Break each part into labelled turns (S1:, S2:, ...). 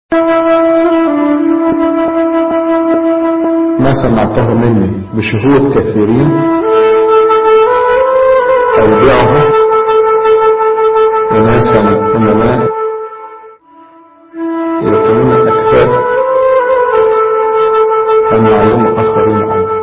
S1: ما سمعته مني بشهود كثيرين أودعه أناسا أمناء يكونون أكفاء أن يعلموا آخرين أيضا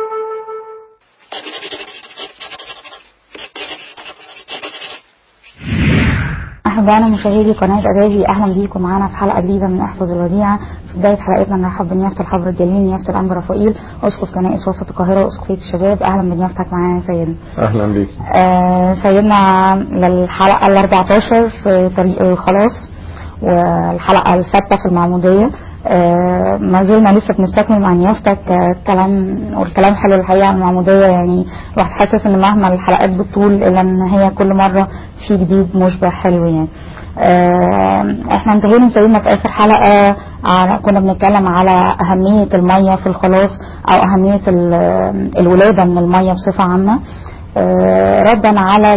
S2: أحبائنا مشاهدي قناة أدابي أهلا بيكم معانا في حلقة جديدة من احفظ الوديعة في بداية حلقتنا نرحب بنيافة الحبر الجليل نيافة الأنبا رفائيل أسقف كنائس وسط القاهرة وأسقفية الشباب أهلا بنيافتك معانا يا سيدنا
S1: أهلا بيك
S2: آه سيدنا للحلقة ال 14 في طريق الخلاص والحلقة السادسة في المعمودية آه ما زلنا لسه بنستكمل مع نيافتك آه الكلام والكلام حلو الحقيقة عن المعمودية يعني الواحد حاسس ان مهما الحلقات بتطول الا ان هي كل مرة في جديد مشبع حلو يعني آه احنا انتهينا سيدنا في اخر حلقة على كنا بنتكلم على اهمية المية في الخلاص او اهمية الولادة من المية بصفة عامة ردا على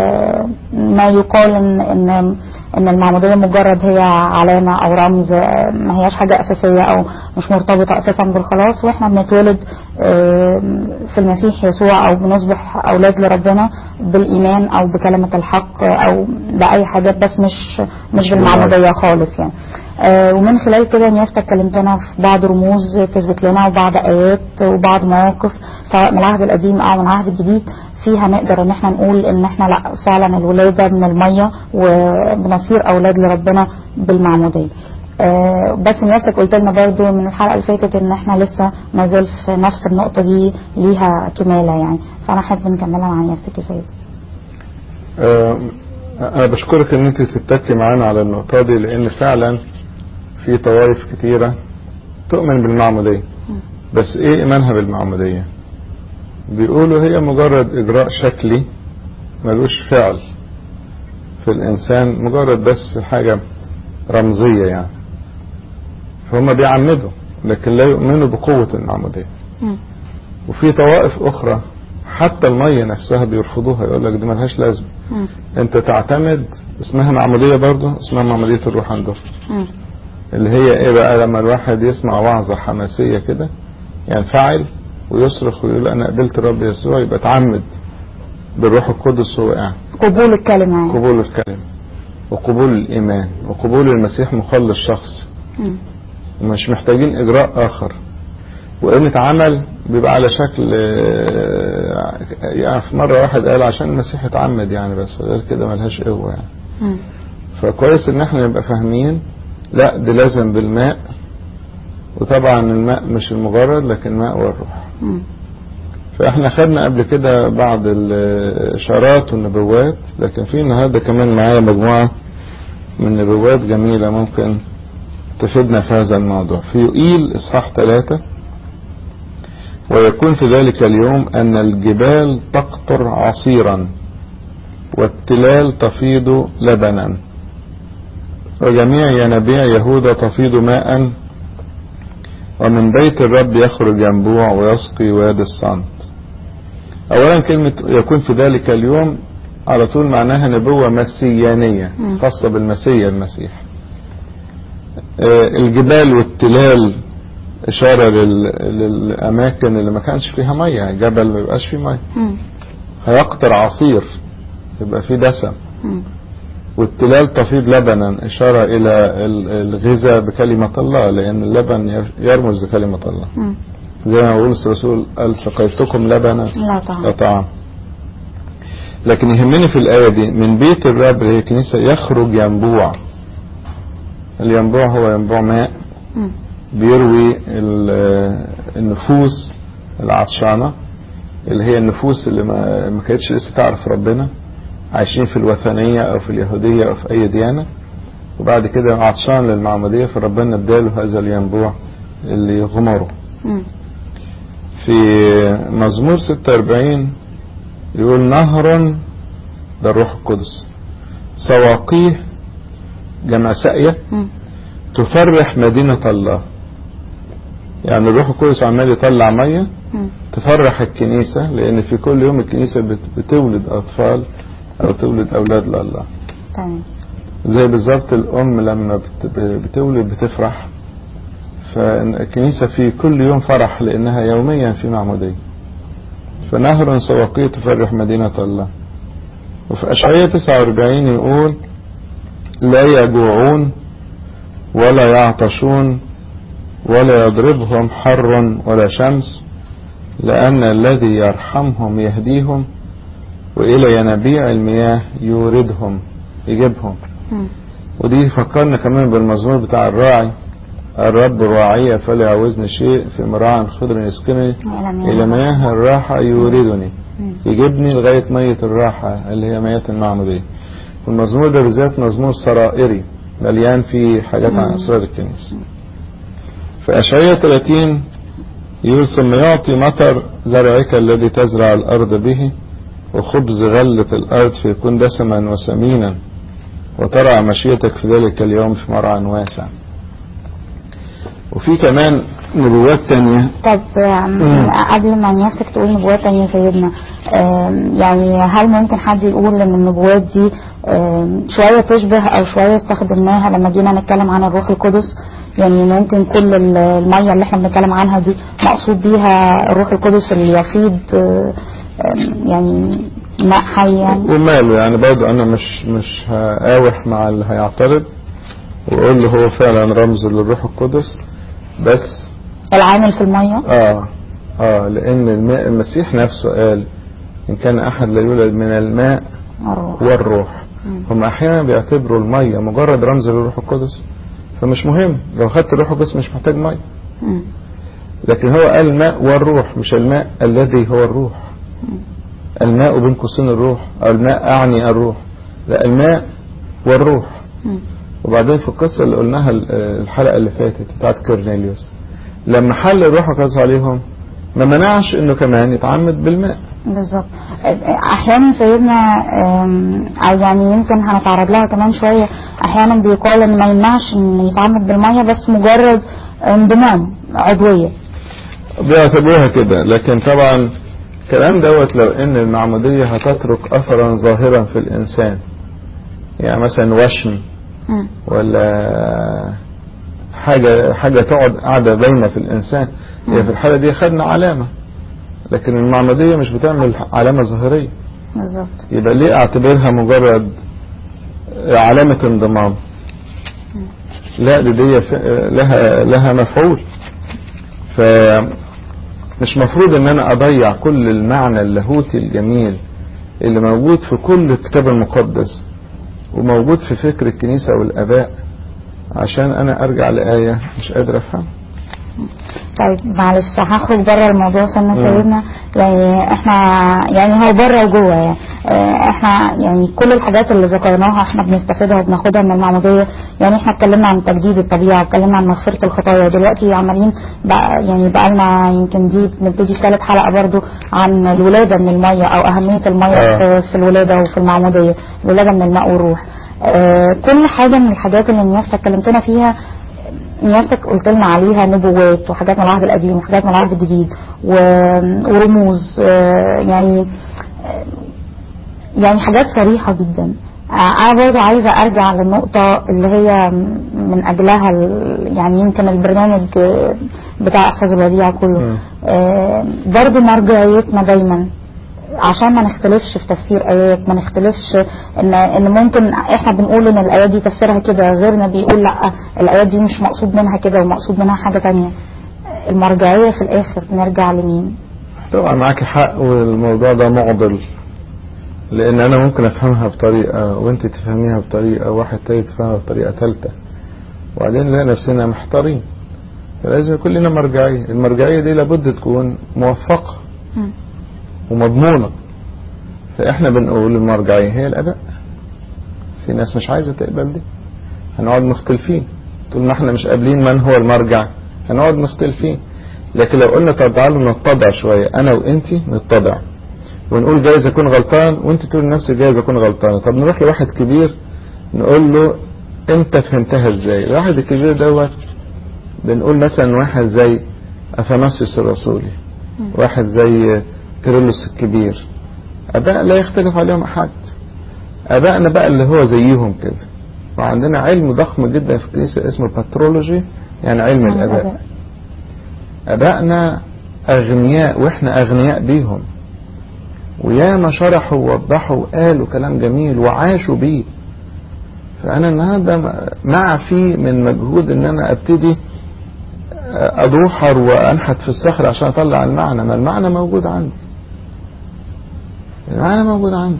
S2: ما يقال ان ان ان المعموديه مجرد هي علامه او رمز ما هياش حاجه اساسيه او مش مرتبطه اساسا بالخلاص واحنا بنتولد في المسيح يسوع او بنصبح اولاد لربنا بالايمان او بكلمه الحق او باي حاجات بس مش مش بالمعموديه خالص يعني ومن خلال كده نيافتك كلمتنا في بعض رموز تثبت لنا وبعض ايات وبعض مواقف سواء من العهد القديم او من العهد الجديد فيها نقدر ان احنا نقول ان احنا لا فعلا الولاده من الميه وبنصير اولاد لربنا بالمعموديه. أه بس نفسك قلت لنا برضو من الحلقه اللي فاتت ان احنا لسه ما زال في نفس النقطه دي ليها كماله يعني فانا حابب نكملها مع نفسك يا سيدي.
S1: أه انا بشكرك ان انت تتكي معانا على النقطه دي لان فعلا في طوائف كتيره تؤمن بالمعموديه بس ايه ايمانها بالمعموديه؟ بيقولوا هي مجرد إجراء شكلي ملوش فعل في الإنسان مجرد بس حاجة رمزية يعني فهم بيعمدوا لكن لا يؤمنوا بقوة المعمودية وفي طوائف أخرى حتى المية نفسها بيرفضوها يقول لك دي ملهاش لازمة أنت تعتمد اسمها معمودية برضه اسمها معمودية الروح عندهم اللي هي إيه بقى لما الواحد يسمع وعظة حماسية كده ينفعل ويصرخ ويقول انا قبلت الرب يسوع يبقى اتعمد بالروح القدس هو قاعد
S2: قبول الكلمة
S1: قبول الكلمة وقبول الإيمان وقبول المسيح مخلص شخص ومش محتاجين إجراء آخر وإن اتعمل بيبقى على شكل يعني في مرة واحد قال عشان المسيح اتعمد يعني بس غير كده ملهاش قوة يعني فكويس إن احنا نبقى فاهمين لا دي لازم بالماء وطبعا الماء مش المجرد لكن الماء والروح فاحنا خدنا قبل كده بعض الاشارات والنبوات لكن في النهارده كمان معايا مجموعه من نبوات جميله ممكن تفيدنا في هذا الموضوع في يقيل اصحاح ثلاثة ويكون في ذلك اليوم ان الجبال تقطر عصيرا والتلال تفيض لبنا وجميع ينابيع يهوذا تفيض ماء ومن بيت الرب يخرج ينبوع ويسقي وادي الصمت اولا كلمة يكون في ذلك اليوم على طول معناها نبوة مسيانية خاصة بالمسيا المسيح الجبال والتلال اشارة للاماكن اللي ما كانش فيها مية جبل ما يبقاش فيه مية هيقطر عصير يبقى فيه دسم والتلال تفيض لبنا إشارة إلى الغذاء بكلمة الله لأن اللبن يرمز لكلمة الله م. زي ما بيقول الرسول قال سقيتكم لبنا
S2: لا طعام.
S1: لا طعام لكن يهمني في الآية دي من بيت الرب اللي هي كنيسة يخرج ينبوع الينبوع هو ينبوع ماء
S2: م.
S1: بيروي النفوس العطشانة اللي هي النفوس اللي ما, ما كانتش لسه تعرف ربنا عايشين في الوثنية أو في اليهودية أو في أي ديانة وبعد كده عطشان للمعمودية فربنا اداله هذا الينبوع اللي يغمره في مزمور 46 يقول نهر ده الروح القدس سواقيه جمع ساقية تفرح مدينة الله يعني الروح القدس عمال يطلع مية تفرح الكنيسة لأن في كل يوم الكنيسة بتولد أطفال أو تولد أولاد لله
S2: تمام
S1: زي بالظبط الأم لما بت- بتولد بتفرح فالكنيسة في كل يوم فرح لأنها يوميا في معمودية فنهر سواقيه تفرح مدينة الله وفي أشعية 49 يقول لا يجوعون ولا يعطشون ولا يضربهم حر ولا شمس لأن الذي يرحمهم يهديهم وإلى ينابيع المياه يوردهم يجيبهم
S2: مم.
S1: ودي فكرنا كمان بالمزمور بتاع الراعي الرب راعية فلا يعوزني شيء في مراع خضر يسكنني
S2: إلى مياه
S1: إلى مياه الراحة يوردني
S2: مم.
S1: يجيبني لغاية مية الراحة اللي هي مياه المعمودية والمزمور ده بالذات مزمور سرائري مليان فيه حاجات عن
S2: مم.
S1: أسرار الكنيسة في أشعية 30 يقول ثم يعطي مطر زرعك الذي تزرع الأرض به وخبز غلة الأرض فيكون دسما وسمينا وترى مشيتك في ذلك اليوم في مرعى واسع وفي كمان نبوات تانية
S2: طب آم،
S1: مم.
S2: قبل ما نفسك تقول نبوات تانية سيدنا آم، يعني هل ممكن حد يقول ان النبوات دي آم، شوية تشبه او شوية استخدمناها لما جينا نتكلم عن الروح القدس يعني ممكن كل ال- المية اللي احنا بنتكلم عنها دي مقصود بيها الروح القدس اللي يفيض آه، آم، يعني ماء حي يعني
S1: وماله يعني برضه انا مش مش هقاوح مع اللي هيعترض واقول له هو فعلا رمز للروح القدس بس
S2: العامل في المية
S1: اه اه لان الماء المسيح نفسه قال ان كان احد لا يولد من الماء
S2: الروح
S1: والروح
S2: مم.
S1: هم احيانا بيعتبروا الميه مجرد رمز للروح القدس فمش مهم لو خدت الروح القدس مش محتاج ميه
S2: مم.
S1: لكن هو قال الماء والروح مش الماء الذي هو الروح الماء بين قوسين الروح أو الماء أعني الروح لا الماء والروح
S2: مم.
S1: وبعدين في القصة اللي قلناها ال- الحلقة اللي فاتت بتاعت كورنيليوس لما حل الروح القدس عليهم ما منعش انه كمان يتعمد بالماء
S2: بالظبط احيانا سيدنا آم، او يعني يمكن هنتعرض لها كمان شويه احيانا بيقال ان ما يمنعش ان يتعمد بالميه بس مجرد انضمام عضويه
S1: بيعتبروها كده لكن طبعا الكلام دوت لو ان المعمودية هتترك اثرا ظاهرا في الانسان يعني مثلا وشم
S2: مم.
S1: ولا حاجة حاجة تقعد قاعدة باينة في الإنسان هي في الحالة دي خدنا علامة لكن المعمودية مش بتعمل علامة ظاهرية
S2: بالظبط
S1: يبقى ليه اعتبرها مجرد علامة انضمام لا دي, دي ف- لها لها مفعول فمش مفروض ان انا اضيع كل المعنى اللاهوتي الجميل اللي موجود في كل الكتاب المقدس وموجود في فكر الكنيسة والاباء عشان انا ارجع لآية مش قادر افهمها
S2: طيب معلش هخرج بره الموضوع سنة
S1: مم.
S2: سيدنا يعني احنا يعني هو بره وجوه يعني اه، احنا يعني كل الحاجات اللي ذكرناها احنا بنستفيدها وبناخدها من المعمودية يعني احنا اتكلمنا عن تجديد الطبيعة اتكلمنا عن مغفرة الخطايا دلوقتي عمالين بقى يعني بقالنا يمكن دي بنبتدي في ثالث حلقة برضو عن الولادة من المية او اهمية المية
S1: آه.
S2: في, في الولادة وفي المعمودية الولادة من الماء والروح اه، كل حاجة من الحاجات اللي نيافتك اتكلمتنا فيها نيافتك قلت لنا عليها نبوات وحاجات من العهد القديم وحاجات من العهد الجديد و- ورموز آه، يعني آه، يعني حاجات صريحة جدا آه، أنا برضو عايزة أرجع للنقطة اللي هي من أجلها ال- يعني يمكن البرنامج آه، بتاع أحفظ الوديعة كله
S1: مم.
S2: آه، برضو مرجعيتنا دايما عشان ما نختلفش في تفسير ايات ما نختلفش ان ان ممكن احنا بنقول ان الايات دي تفسيرها كده غيرنا بيقول لا الايات دي مش مقصود منها كده ومقصود منها حاجه تانية المرجعيه في الاخر نرجع لمين
S1: طبعا معاك حق والموضوع ده معضل لان انا ممكن افهمها بطريقة وانت تفهميها بطريقة واحد تاني تفهمها بطريقة ثالثة وبعدين نلاقي نفسنا محتارين فلازم يكون لنا مرجعية المرجعية دي لابد تكون موفقة
S2: مم.
S1: ومضمونة فاحنا بنقول المرجعية هي الاباء في ناس مش عايزة تقبل دي هنقعد مختلفين طول ما احنا مش قابلين من هو المرجع هنقعد مختلفين لكن لو قلنا طب تعالوا نتضع شوية انا وانتي نتضع ونقول جايز اكون غلطان وانت تقول لنفسك جايز اكون غلطان طب نروح لواحد كبير نقول له انت فهمتها ازاي الواحد الكبير دوت بنقول مثلا واحد زي اثناسيوس الرسولي واحد زي كيرلس الكبير اباء لا يختلف عليهم احد ابائنا بقى اللي هو زيهم كده وعندنا علم ضخم جدا في الكنيسة اسمه الباترولوجي يعني علم الآباء آبائنا أغنياء وإحنا أغنياء بيهم وياما شرحوا ووضحوا وقالوا كلام جميل وعاشوا بيه فأنا النهاردة مع في من مجهود إن أنا أبتدي أدوحر وأنحت في الصخر عشان أطلع المعنى ما المعنى موجود عندي المعنى موجود عندي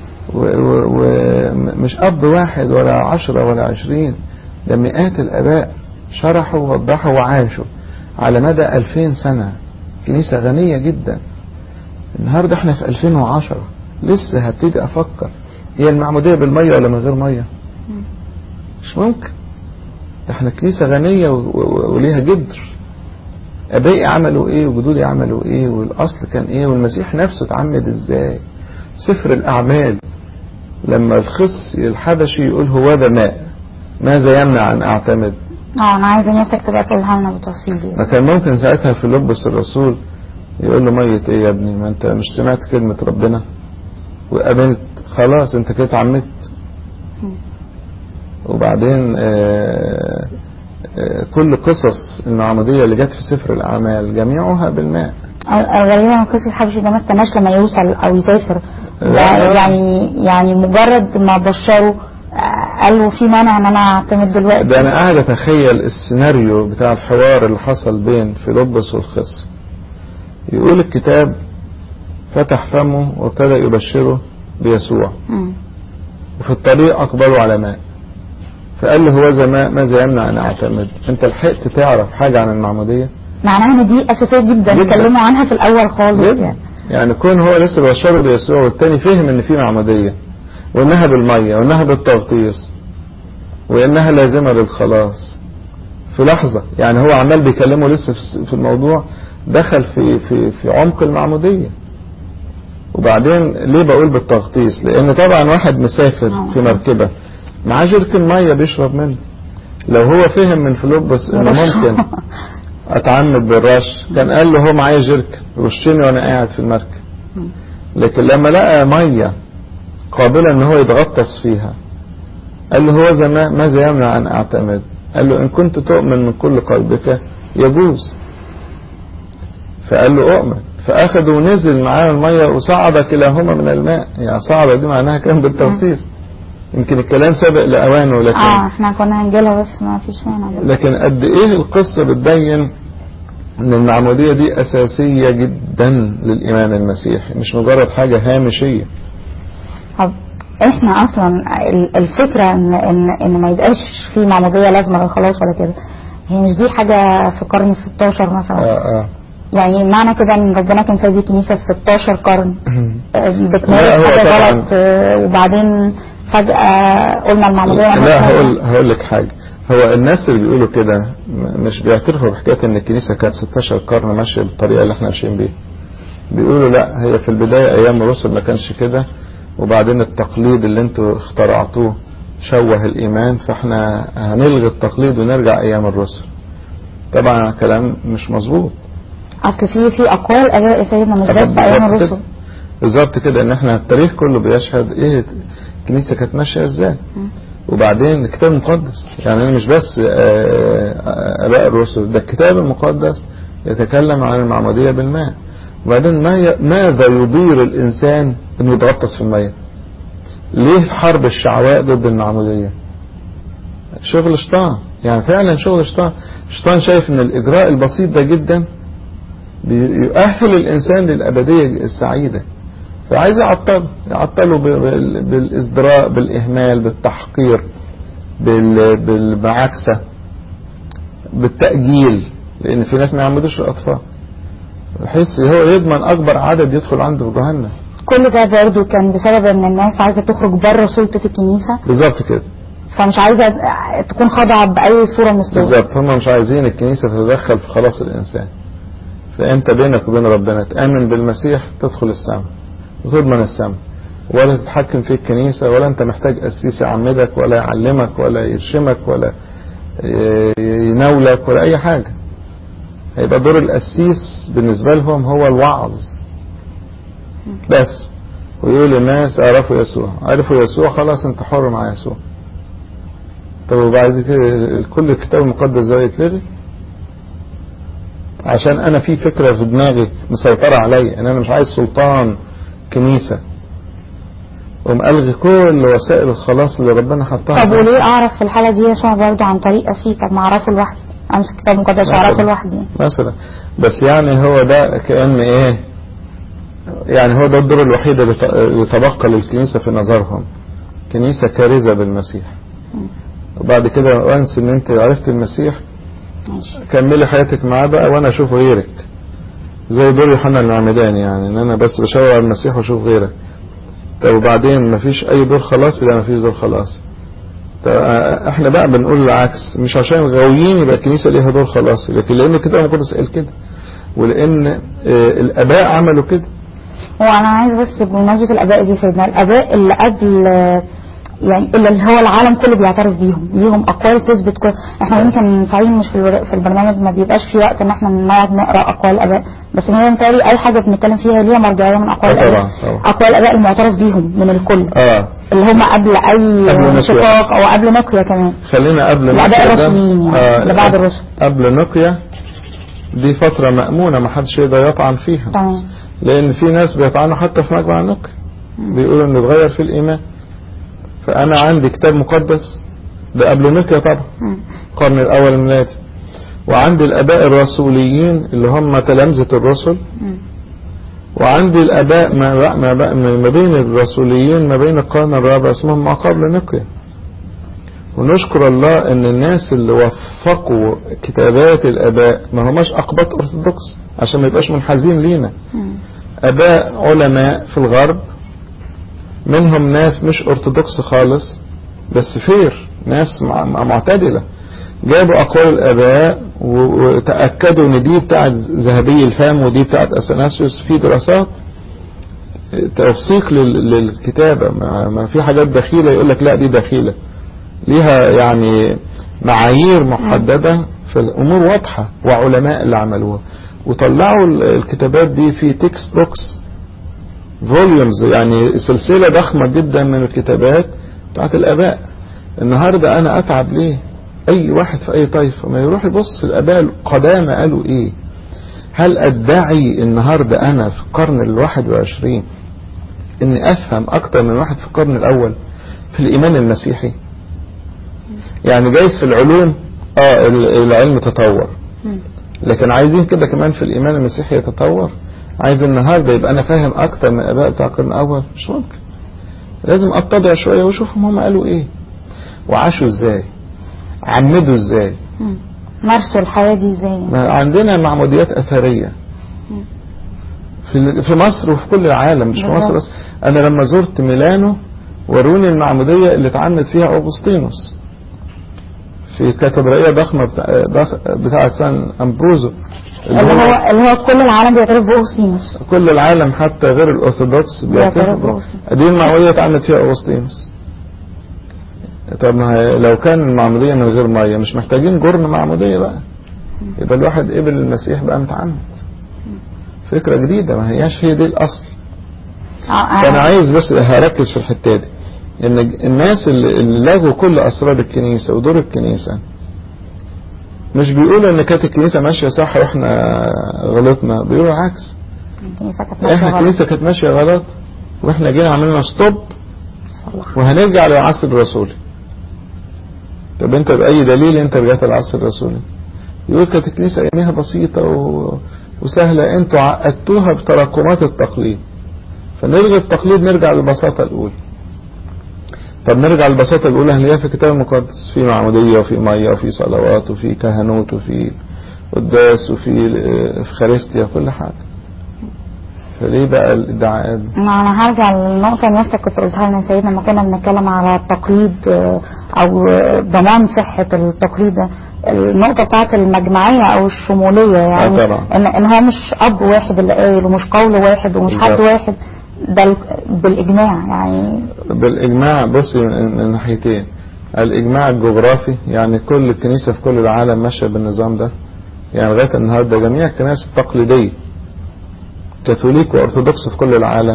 S1: ومش أب واحد ولا عشرة ولا عشرين ده مئات الآباء شرحوا ووضحوا وعاشوا على مدى ألفين سنة كنيسة غنية جدا النهاردة احنا في 2010 لسه هبتدي أفكر هي المعمودية بالمية ولا من غير مية مش ممكن ده احنا كنيسة غنية وليها جدر أبائي عملوا ايه وجدودي عملوا ايه والأصل كان ايه والمسيح نفسه اتعمد ازاي سفر الأعمال لما الخص الحبشي يقول هو ده ماء ماذا يمنع أن أعتمد
S2: اه انا عايزه نفسك تبقى تقولها لنا بالتفصيل
S1: ما كان ممكن ساعتها في لبس الرسول يقول له ميت ايه يا ابني ما انت مش سمعت كلمة ربنا وقابلت خلاص انت كده اتعمدت وبعدين آآ آآ كل قصص المعمودية اللي جت في سفر الأعمال جميعها بالماء
S2: غالبا قصة الحبشي ده ما استناش لما يوصل أو يسافر يعني يعني مجرد ما بشره قال له في مانع ان انا اعتمد دلوقتي
S1: ده انا قاعد اتخيل السيناريو بتاع الحوار اللي حصل بين فيلبس والخص يقول الكتاب فتح فمه وابتدى يبشره بيسوع
S2: مم.
S1: وفي الطريق أقبلوا على ماء فقال له هو ماء ماذا يمنع أن أعتمد أنت لحقت تعرف حاجة عن المعمودية
S2: معناها ان دي اساسيه جدا
S1: جداً.
S2: اتكلموا عنها في الاول خالص
S1: جدا.
S2: يعني
S1: يعني كون هو لسه بشره بيسوع والتاني فهم ان في معمودية وانها بالمية وانها بالتغطيس وانها لازمة للخلاص في لحظة يعني هو عمال بيكلمه لسه في- في الموضوع دخل في في في عمق المعمودية وبعدين ليه بقول بالتغطيس لان طبعا واحد مسافر في مركبة معاه جركن مية بيشرب منه لو هو فهم من فلوبس انه ممكن اتعمد بالرش كان قال له هو معايا جركن رشني وانا قاعد في المركب لكن لما لقى مية قابلة ان هو يتغطس فيها قال له هو زمان ماذا يمنع ان اعتمد قال له ان كنت تؤمن من كل قلبك يجوز فقال له اؤمن فاخذ ونزل معاه المية وصعد كلاهما من الماء يعني صعد دي معناها كان بالتغطيس يمكن الكلام سابق لاوانه لكن
S2: اه احنا كنا هنجيلها بس ما فيش مانع
S1: لكن قد ايه القصة بتبين ان المعمودية دي اساسية جدا للايمان المسيحي مش مجرد حاجة هامشية
S2: طب احنا اصلا ال- الفكره ان ان ان ما يبقاش في معموديه لازمه للخلاص ولا كده هي مش دي حاجه في القرن ال 16 مثلا
S1: اه اه
S2: يعني معنى كده ان ربنا كان سايب الكنيسه في 16 قرن آه، بتمارس
S1: لا، هو
S2: حاجه
S1: طبعاً-
S2: غلط آه، وبعدين فجاه قلنا المعموديه
S1: لا
S2: ملهاش
S1: هقول
S2: لازمة.
S1: هقول لك حاجة هو الناس اللي بيقولوا كده م- مش بيعترفوا بحكاية ان الكنيسة كانت 16 قرن ماشية بالطريقة اللي احنا ماشيين بيها بيقولوا لا هي في البداية ايام الرسل ما كانش كده وبعدين التقليد اللي انتوا اخترعتوه شوه الايمان فاحنا هنلغي التقليد ونرجع ايام الرسل طبعا كلام مش مظبوط
S2: اصل في في اقوال اباء يا سيدنا مش بس ايام
S1: بالظبط
S2: الرسل
S1: كده. بالظبط كده ان احنا التاريخ كله بيشهد ايه الكنيسه كانت ماشيه ازاي وبعدين الكتاب المقدس يعني أنا مش بس آه، آه، اباء الرسل ده الكتاب المقدس يتكلم عن المعموديه بالماء وبعدين ما ي... ماذا يضير الانسان انه يتغطس في الميه ليه حرب الشعواء ضد المعموديه شغل شيطان يعني فعلا شغل شيطان الشيطان شايف ان الاجراء البسيط ده جدا بيؤهل الإنسان للأبدية السعيدة فعايز يعطله يعطله ب- بال- بالإزدراء بالإهمال بالتحقير بال- بالمعاكسة بالتأجيل لأن في ناس ما يعمدوش الأطفال بحيث هو يضمن أكبر عدد يدخل عنده في جهنم
S2: كل ده برضه كان بسبب ان الناس عايزه تخرج بره سلطه الكنيسه
S1: بالظبط كده
S2: فمش عايزه تكون خاضعه باي صوره من الصور
S1: بالظبط هم مش عايزين الكنيسة تتدخل في خلاص الإنسان فأنت بينك وبين ربنا تآمن بالمسيح تدخل السماء وتضمن السماء ولا تتحكم في الكنيسة ولا أنت محتاج قسيس يعمدك ولا يعلمك ولا يرشمك ولا ي- يناولك ولا أي حاجة هيبقى دور القسيس بالنسبة لهم هو الوعظ بس ويقول للناس عرفوا يسوع عرفوا يسوع خلاص انت حر مع يسوع طب وبعد كده كل الكتاب المقدس ده يتلغي عشان انا في فكرة في دماغي مسيطرة عليا ان انا مش عايز سلطان كنيسة ومألغي كل وسائل الخلاص اللي ربنا حطها
S2: طب وليه اعرف في الحالة دي يسوع برضه عن طريق اسيس طب ما اعرفه لوحدي امسك الكتاب المقدس واعرفه
S1: مثلا.
S2: لوحدي
S1: مثلا بس يعني هو ده كأن ايه يعني هو ده الدور الوحيد اللي ت- اللي تبقى للكنيسة في نظرهم كنيسة كارثة بالمسيح وبعد كده وانس ان انت عرفت المسيح
S2: ماشي
S1: كملي حياتك معاه بقى وانا اشوف غيرك زي دور يوحنا المعمدان يعني ان انا بس بشاور على المسيح واشوف غيرك طب وبعدين مفيش اي دور خلاص لا مفيش دور خلاص طب احنا بقى بنقول العكس مش عشان غاويين يبقى الكنيسه ليها دور خلاصي لكن لان كده المقدس قال كده ولان آه، الاباء عملوا كده
S2: هو انا عايز بس بمناسبة الاباء دي سيدنا الاباء اللي قبل يعني اللي هو العالم كله بيعترف بيهم ليهم اقوال تثبت كل احنا يمكن صحيح مش في, الور... في البرنامج ما بيبقاش في وقت ان احنا نقعد نقرا اقوال الاباء بس هي متهيألي اي حاجه بنتكلم فيها ليها مرجعيه من اقوال
S1: طبعا،
S2: الاباء
S1: طبعا.
S2: اقوال الاباء المعترف بيهم من الكل
S1: اه
S2: اللي هم قبل اي
S1: قبل نقيا.
S2: شقاق او قبل نقيا كمان
S1: خلينا قبل
S2: الاباء
S1: نقيا ده-
S2: الرسولين يعني
S1: آه،
S2: اللي بعد الرسل
S1: قبل نقيا دي فترة مأمونة ما حدش يقدر يطعن فيها
S2: تمام
S1: لان في ناس بيطعنوا حتى في مجمع النقي بيقولوا ان اتغير في الايمان فانا عندي كتاب مقدس ده قبل نقيا طبعا
S2: مم.
S1: القرن الاول الميلادي وعندي الاباء الرسوليين اللي هم تلامذة الرسل
S2: مم.
S1: وعندي الاباء ما, بق- ما, بق- ما بين الرسوليين ما بين القرن الرابع اسمهم ما قبل نقيا ونشكر الله ان الناس اللي وفقوا كتابات الاباء ما هماش اقباط ارثوذكس عشان ما يبقاش منحازين لينا
S2: مم.
S1: اباء علماء في الغرب منهم ناس مش ارثوذكس خالص بس فير ناس مع- مع- معتدلة جابوا اقوال الاباء و- وتأكدوا ان دي بتاعت ذهبي الفم ودي بتاعت اثناسيوس في دراسات توثيق لل- للكتابة ما, ما في حاجات دخيلة يقول لك لا دي دخيلة ليها يعني معايير محددة في الامور واضحة وعلماء اللي عملوها وطلعوا ال- الكتابات دي في تكست بوكس فوليومز يعني سلسلة ضخمة جدا من الكتابات بتاعت الآباء النهاردة أنا أتعب ليه أي واحد في أي طائفة ما يروح يبص الآباء القدامى قالوا إيه هل أدعي النهاردة أنا في القرن الواحد وعشرين إني أفهم أكتر من واحد في القرن الأول في الإيمان المسيحي يعني جايز في العلوم آه ال- العلم تطور
S2: مم.
S1: لكن عايزين كده كمان في الإيمان المسيحي يتطور عايز النهاردة يبقى أنا فاهم أكتر من الآباء بتاع القرن الأول مش ممكن لازم أتضع شوية وأشوفهم هم قالوا إيه وعاشوا إزاي عمدوا إزاي
S2: مم. مارسوا الحياة دي ازاي
S1: ما عندنا معموديات أثرية
S2: مم.
S1: في في مصر وفي كل العالم مش في
S2: بالظبط.
S1: مصر بس أنا لما زرت ميلانو وروني المعمودية اللي اتعمد فيها أوغسطينوس في كاتدرائية ضخمة بتاع ضخ- بتاعة سان أمبروزو
S2: اللي هو اللي هو كل العالم بيعترف بأوغسطينوس
S1: كل العالم حتى غير الأرثوذكس
S2: بيعترف
S1: بيعترفوا
S2: بأوغسطينوس.
S1: دي المعمودية اتعملت فيها أوغسطينوس طب ما هي لو كان المعمودية من غير مية مش محتاجين جرن معمودية بقى يبقى الواحد قبل المسيح بقى متعمد فكرة جديدة ما هياش هي دي الأصل
S2: آه،
S1: فأنا
S2: آه.
S1: عايز بس هركز في الحتة دي إن الناس اللي اللي لغوا كل أسرار الكنيسة ودور الكنيسة مش بيقولوا إن كانت الكنيسة ماشية صح وإحنا غلطنا بيقولوا العكس
S2: الكنيسة كانت ماشية
S1: احنا
S2: غلط.
S1: الكنيسة كانت ماشية غلط واحنا جينا عملنا ستوب
S2: صلح.
S1: وهنرجع للعصر الرسولي طب انت بأي دليل انت رجعت للعصر الرسولي يقول كانت الكنيسة ايامها بسيطة و... وسهلة انتوا عقدتوها بتراكمات التقليد فنلغي التقليد نرجع للبساطة الأولى طب نرجع للبساطة الأولى هنلاقيها في الكتاب المقدس في معمودية وفي مية وفي صلوات وفي كهنوت وفي قداس وفي افخارستيا كل حاجة فليه بقى الادعاءات دي؟
S2: ما انا هرجع للنقطة اللي نفسك كنت قلتها لنا سيدنا لما كنا بنتكلم على التقليد آه، او آه، ضمان صحة التقليد ده النقطة بتاعت المجمعية او الشمولية يعني
S1: آه طبعا.
S2: ان ان هو مش اب واحد اللي قايل ومش قول واحد ومش حد
S1: بالظبط.
S2: واحد ده ال- بالاجماع يعني
S1: بالإجماع بص من من ناحيتين الإجماع الجغرافي يعني كل الكنيسة في كل العالم ماشية بالنظام ده يعني لغاية النهاردة جميع الكنائس التقليدية كاثوليك وأرثوذكس في كل العالم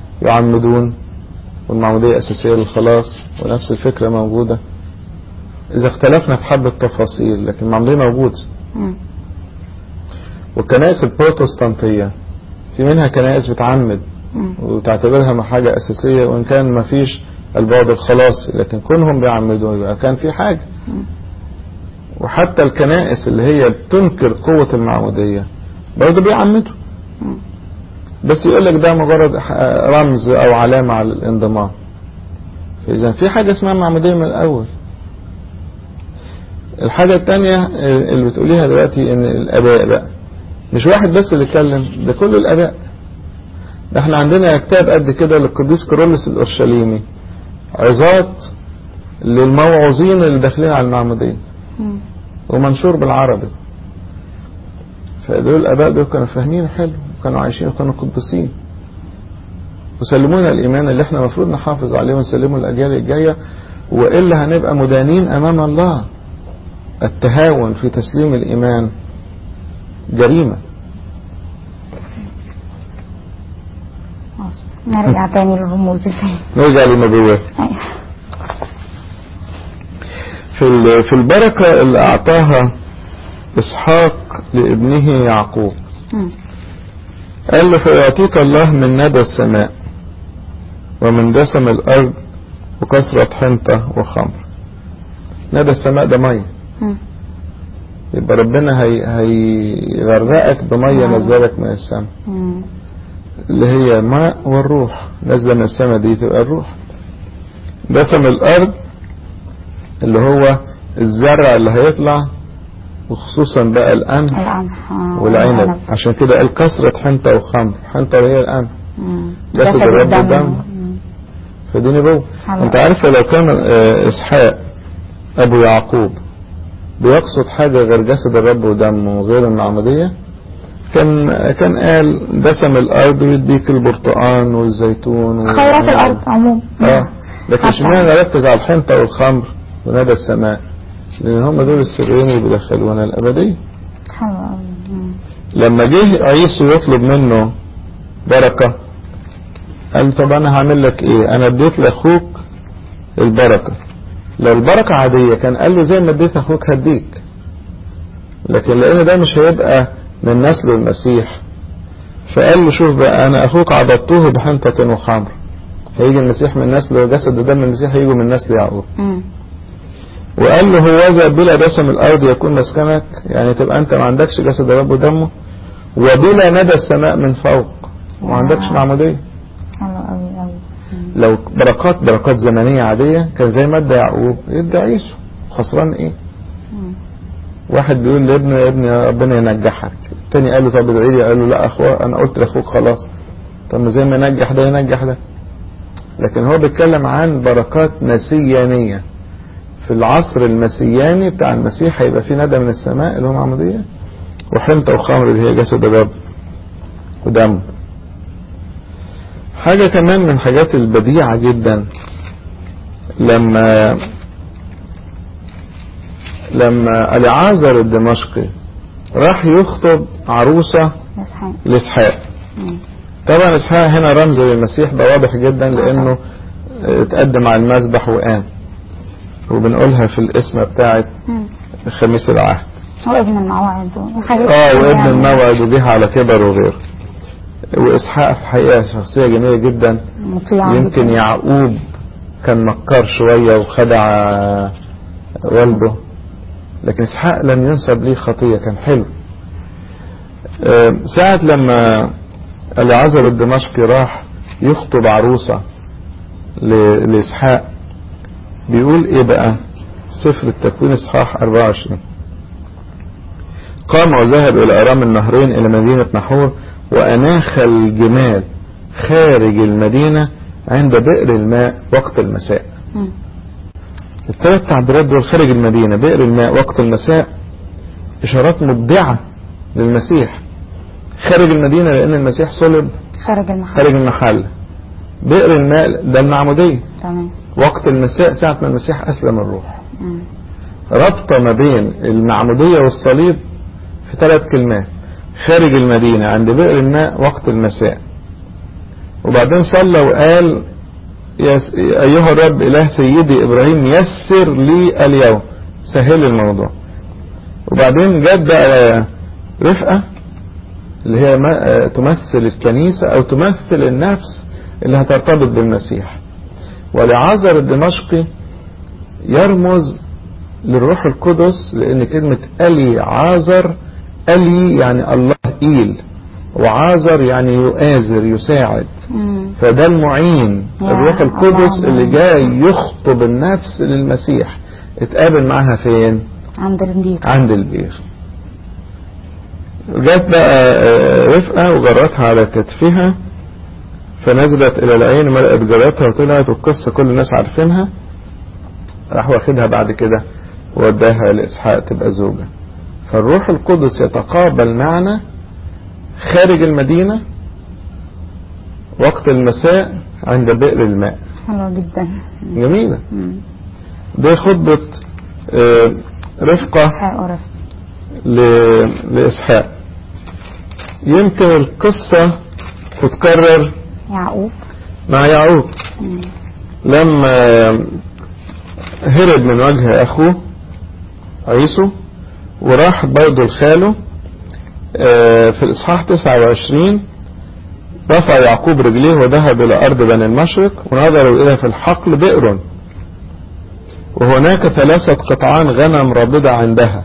S1: يعمدون والمعمودية أساسية للخلاص ونفس الفكرة موجودة إذا اختلفنا في حبة تفاصيل لكن المعمودية موجودة
S2: مم.
S1: والكنائس البروتستانتية في منها كنائس بتعمد
S2: مم.
S1: وتعتبرها ما حاجة أساسية وإن كان ما فيش البعد الخلاصي لكن كونهم بيعمدوا يبقى كان في حاجة
S2: مم.
S1: وحتى الكنائس اللي هي بتنكر قوة المعمودية برضه بيعمدوا
S2: مم.
S1: بس يقول لك ده مجرد ح- رمز أو علامة على الانضمام فإذا في حاجة اسمها معمودية من الأول الحاجة التانية اللي بتقوليها دلوقتي إن الآباء بقى مش واحد بس اللي اتكلم ده كل الآباء ده احنا عندنا كتاب قد كده للقديس كيرلس الأورشليمي عظات للموعوظين اللي داخلين على المعمودية
S2: مم.
S1: ومنشور بالعربي فدول الآباء دول كانوا فاهمين حلو وكانوا عايشين وكانوا قديسين وسلمونا الإيمان اللي احنا المفروض نحافظ عليه ونسلمه الأجيال الجاية وإلا هنبقى مدانين أمام الله التهاون في تسليم الإيمان جريمة
S2: ماشي. نرجع تاني للرموز تاني
S1: نرجع للنبوات
S2: أيوة.
S1: في ال- في البركة اللي أعطاها إسحاق لابنه يعقوب
S2: مم.
S1: قال له فيعطيك الله من ندى السماء ومن دسم الأرض وكثرة حنطة وخمر ندى السماء ده مية
S2: مم.
S1: يبقى ربنا هي هيغرقك بمية
S2: نعم.
S1: نازلة لك من السماء
S2: مم.
S1: اللي هي ماء والروح نازلة من السماء دي تبقى الروح دسم الأرض اللي هو الزرع اللي هيطلع وخصوصا بقى القمح
S2: القمح آه،
S1: والعنب عشان كده قال كثرة حنطة وخمر حنطة هي القمح
S2: مم.
S1: جسد الرب
S2: الدم.
S1: دم.
S2: مم.
S1: فدي نبوة
S2: حلو.
S1: انت عارف لو كان آه، اسحاق ابو يعقوب بيقصد حاجة غير جسد الرب ودمه وغير المعمودية كان كان قال دسم الارض ويديك البرتقان والزيتون وال-
S2: خيرات الأرض عموما
S1: اه لكن
S2: حتى.
S1: اشمعنى ركز على الحنطة والخمر وندى السماء لان هم دول السرين اللي بيدخلونا الابدية
S2: حلو أوي. مم.
S1: لما جه عيسو يطلب منه بركة قال طب انا هعمل لك ايه انا اديت لاخوك البركة لو البركة عادية كان قال له زي ما اديت اخوك هديك لكن لان ده مش هيبقى من نسل المسيح فقال له شوف بقى انا اخوك عبدته بحنطة وخمر هيجي المسيح من نسل وجسد ودم المسيح هيجوا من نسل يعقوب
S2: مم.
S1: وقال له هوذا بلا دسم الارض يكون مسكنك يعني تبقى انت ما عندكش جسد الرب ودمه وبلا ندى السماء من فوق وما عندكش
S2: واو.
S1: معموديه
S2: حلو أوي أوي مم.
S1: لو بركات بركات زمنيه عاديه كان زي ما ادى يعقوب يدي عيسو خسران ايه
S2: مم.
S1: واحد بيقول لابنه يا ابني ربنا ينجحك التاني قال له طب ادعي لي قال له لا اخويا انا قلت لاخوك خلاص طب ما زي ما ينجح ده ينجح ده لكن هو بيتكلم عن بركات مسيانيه في العصر المسياني بتاع المسيح هيبقى في ندى من السماء اللي هو معموديه وحنطه وخمر اللي هي جسد الرب ودم حاجة كمان من الحاجات البديعة جدا لما لما العازر الدمشقي راح يخطب عروسة
S2: يسحق.
S1: لإسحاق
S2: مم.
S1: طبعا إسحاق هنا رمز للمسيح ده واضح جدا لأنه اتقدم على المذبح وقام وبنقولها في الاسم بتاعت
S2: مم.
S1: خميس العهد
S2: هو ابن الموعد وحاجات
S1: اه
S2: كتير
S1: وابن
S2: يعني.
S1: الموعد وجه على كبر وغيره وإسحاق في الحقيقة شخصية جميلة جدا
S2: مطيع
S1: يمكن
S2: جداً.
S1: يعقوب كان مكار شوية وخدع والده لكن اسحاق لم ينسب ليه خطية كان حلو آه، ساعة لما العزر الدمشقي راح يخطب عروسة ل- لإسحاق بيقول ايه بقى سفر التكوين اصحاح 24 قام وذهب الى ارام النهرين الى مدينة نحور واناخ الجمال خارج المدينة عند بئر الماء وقت المساء
S2: مم.
S1: الثلاث تعبيرات دول خارج المدينة بئر الماء وقت المساء إشارات مبدعة للمسيح خارج المدينة لأن المسيح صلب
S2: خارج المحل
S1: خارج المحل بئر الماء ده المعمودية
S2: تمام
S1: وقت المساء ساعة ما المسيح أسلم الروح
S2: مم.
S1: ربط ما بين المعمودية والصليب في ثلاث كلمات خارج المدينة عند بئر الماء وقت المساء وبعدين صلى وقال يس أيها الرب إله سيدي إبراهيم يسر لي اليوم سهل الموضوع وبعدين جت بقى رفقة اللي هي ما- تمثل الكنيسة أو تمثل النفس اللي هترتبط بالمسيح ولعازر الدمشقي يرمز للروح القدس لأن كلمة ألي عازر ألي يعني الله إيل وعازر يعني يؤازر يساعد
S2: مم.
S1: فده المعين
S2: يا
S1: الروح القدس
S2: الله.
S1: اللي جاي يخطب النفس للمسيح اتقابل معاها فين
S2: عند البيت
S1: عند البير جت بقى آه، رفقة وجرتها على كتفها فنزلت إلى العين ملأت جرتها وطلعت والقصة كل الناس عارفينها راح واخدها بعد كده ووداها لإسحاق تبقى زوجة فالروح القدس يتقابل معنا خارج المدينة وقت المساء عند بئر الماء
S2: حلو جدا
S1: جميلة
S2: مم.
S1: دي خطبة آه، رفقة
S2: حقرف
S1: ل- لإسحاق يمكن القصة تتكرر
S2: يعقوب
S1: مع يعقوب
S2: مم.
S1: لما هرب من وجه أخوه عيسو وراح برضه لخاله آه، في الإصحاح 29 رفع يعقوب رجليه وذهب إلى أرض بني المشرق ونظروا إلى في الحقل بئر وهناك ثلاثة قطعان غنم رابضة عندها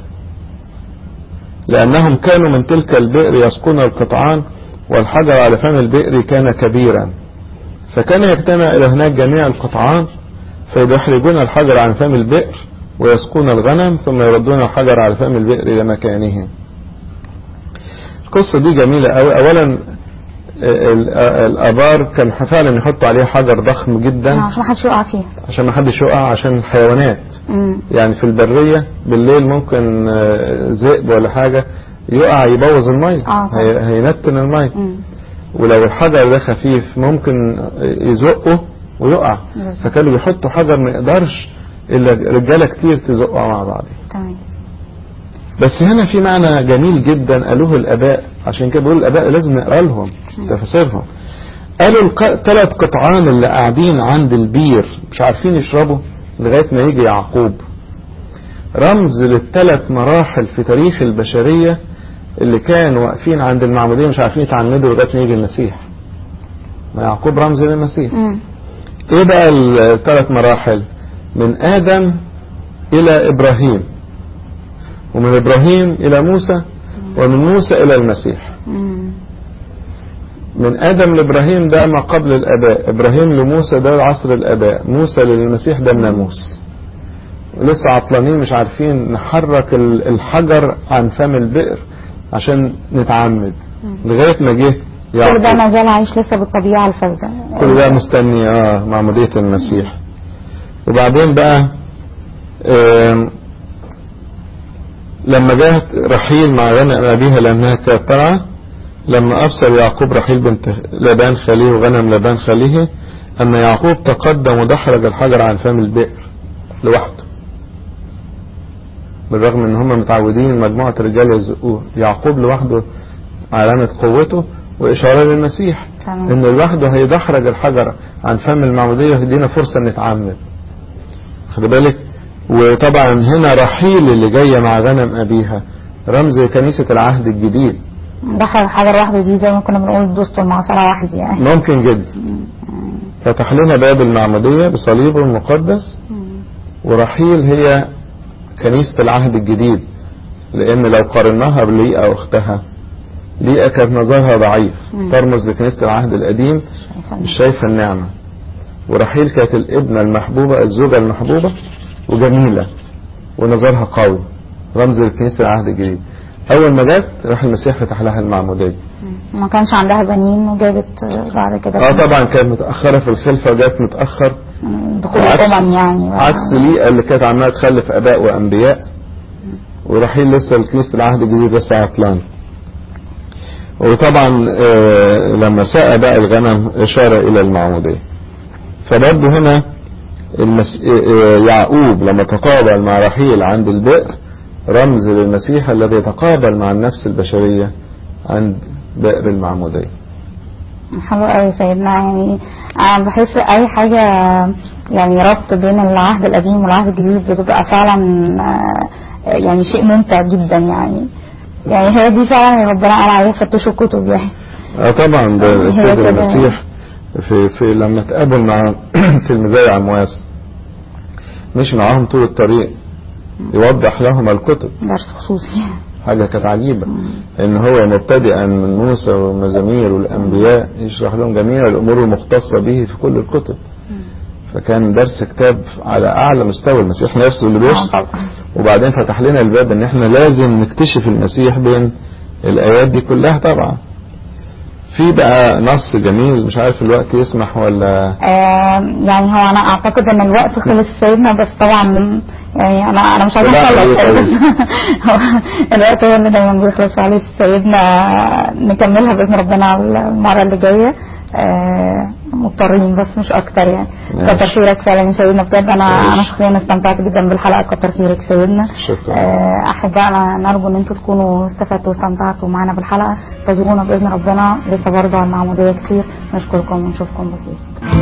S1: لأنهم كانوا من تلك البئر يسقون القطعان والحجر على فم البئر كان كبيرا فكان يجتمع إلى هناك جميع القطعان فيدحرجون الحجر عن فم البئر ويسقون الغنم ثم يردون الحجر على فم البئر إلى مكانه القصة دي جميلة أوي أولا ال- الآبار كان فعلا يحطوا عليه حجر ضخم جدا
S2: عشان محدش يقع فيه
S1: عشان ما حدش يقع عشان الحيوانات
S2: مم.
S1: يعني في البرية بالليل ممكن آه، ذئب ولا حاجة يقع يبوظ المية
S2: آه طبعا.
S1: هي- هينتن المية
S2: مم.
S1: ولو الحجر ده خفيف ممكن يزقه ويقع
S2: بالظبط.
S1: فكانوا بيحطوا حجر ما يقدرش الا رجاله كتير تزقه مع بعض
S2: تمام
S1: بس هنا في معنى جميل جدا قالوه الاباء عشان كده بيقول الاباء لازم نقرا لهم تفاسيرهم قالوا الثلاث قطعان اللي قاعدين عند البير مش عارفين يشربوا لغايه ما يجي يعقوب رمز للثلاث مراحل في تاريخ البشريه اللي كانوا واقفين عند المعموديه مش عارفين يتعمدوا لغايه ما يجي المسيح ما يعقوب رمز للمسيح
S2: مم.
S1: ايه بقى الثلاث مراحل من ادم الى ابراهيم ومن ابراهيم الى موسى ومن موسى الى المسيح
S2: مم.
S1: من ادم لابراهيم ده ما قبل الاباء ابراهيم لموسى ده عصر الاباء موسى للمسيح ده الناموس لسه عطلانين مش عارفين نحرك ال- الحجر عن فم البئر عشان نتعمد لغايه ما جه
S2: كل ده
S1: يعقوب
S2: ما زال عايش لسه بالطبيعة الفاسدة
S1: كل ده مستني اه معمودية المسيح وبعدين بقى آم، لما جاءت رحيل مع غنم أبيها لأنها كانت ترعى لما أبصر يعقوب رحيل بنت لبان خليه وغنم لبان خليه أن يعقوب تقدم ودحرج الحجر عن فم البئر لوحده بالرغم ان هم متعودين مجموعة رجال يزقوه يعقوب لوحده علامة قوته وإشارة للمسيح
S2: تمام.
S1: ان لوحده هيدحرج الحجر عن فم المعمودية ويدينا فرصة نتعمد خد بالك وطبعا هنا رحيل اللي جاية مع غنم أبيها رمز كنيسة العهد الجديد
S2: دخل حجر واحدة دي زي ما كنا بنقول دوست المعصرة واحد يعني
S1: ممكن جدا فتح لنا باب المعمودية بصليبه المقدس ورحيل هي كنيسة العهد الجديد لأن لو قارناها بليئة أختها ليئة كانت نظرها ضعيف
S2: مم.
S1: ترمز لكنيسة العهد القديم مش شايفة النعمة ورحيل كانت الابنة المحبوبة الزوجة المحبوبة وجميلة ونظرها قوي رمز لكنيسة العهد الجديد أول ما جت راح المسيح فتح لها المعمودية
S2: ما كانش عندها بنين وجابت بعد كده
S1: اه طبعا كانت متأخرة في الخلفة وجت متأخر
S2: دخول
S1: عكس-
S2: الأمم يعني
S1: عكس ليئة اللي كانت عمالة تخلف آباء وأنبياء ورحيل لسه كنيسة العهد الجديد لسه عطلان وطبعا آه، لما ساء بقى الغنم إشارة إلى المعمودية فبرضه هنا المس... آه، آه، يعقوب لما تقابل مع رحيل عند البئر رمز للمسيح الذي يتقابل مع النفس البشرية عند بئر المعمودية
S2: حلو قوي سيدنا يعني انا بحس اي حاجه يعني ربط بين العهد القديم والعهد الجديد بتبقى فعلا آه، يعني شيء ممتع جدا يعني يعني هي دي فعلا اللي ربنا قال عليها فتشوا الكتب يعني
S1: اه طبعا ده
S2: هي
S1: السيد
S2: كده.
S1: المسيح في في لما تقابل مع تلميذي عمواس مش معاهم طول الطريق يوضح لهم الكتب
S2: درس خصوصي
S1: حاجة كانت عجيبة ان هو مبتدئا من موسى والمزامير والانبياء يشرح لهم جميع الامور المختصة به في كل الكتب فكان درس كتاب على اعلى مستوى المسيح نفسه اللي
S2: آه
S1: بيشرح
S2: طبعا
S1: وبعدين فتح لنا الباب ان احنا لازم نكتشف المسيح بين الايات دي كلها طبعا في بقى نص جميل مش عارف الوقت يسمح ولا
S2: آه يعني هو انا اعتقد ان الوقت خلص سيدنا بس طبعا يعني انا انا مش عايزه
S1: لا،
S2: اخلص
S1: أيوة،
S2: بس
S1: أيوة.
S2: هو الوقت هو اللي دايما بيخلص معلش سيدنا نكملها باذن ربنا المره اللي جايه آه مضطرين بس مش اكتر يعني
S1: ماشي.
S2: كتر خيرك فعلا يا سيدنا بجد انا
S1: ماشي.
S2: انا شخصيا استمتعت جدا بالحلقه كتر خيرك سيدنا
S1: شكرا.
S2: آه احبائنا نرجو ان انتم تكونوا استفدتوا واستمتعتوا معانا بالحلقه تزورونا باذن ربنا لسه برضه على المعموديه كتير نشكركم ونشوفكم بخير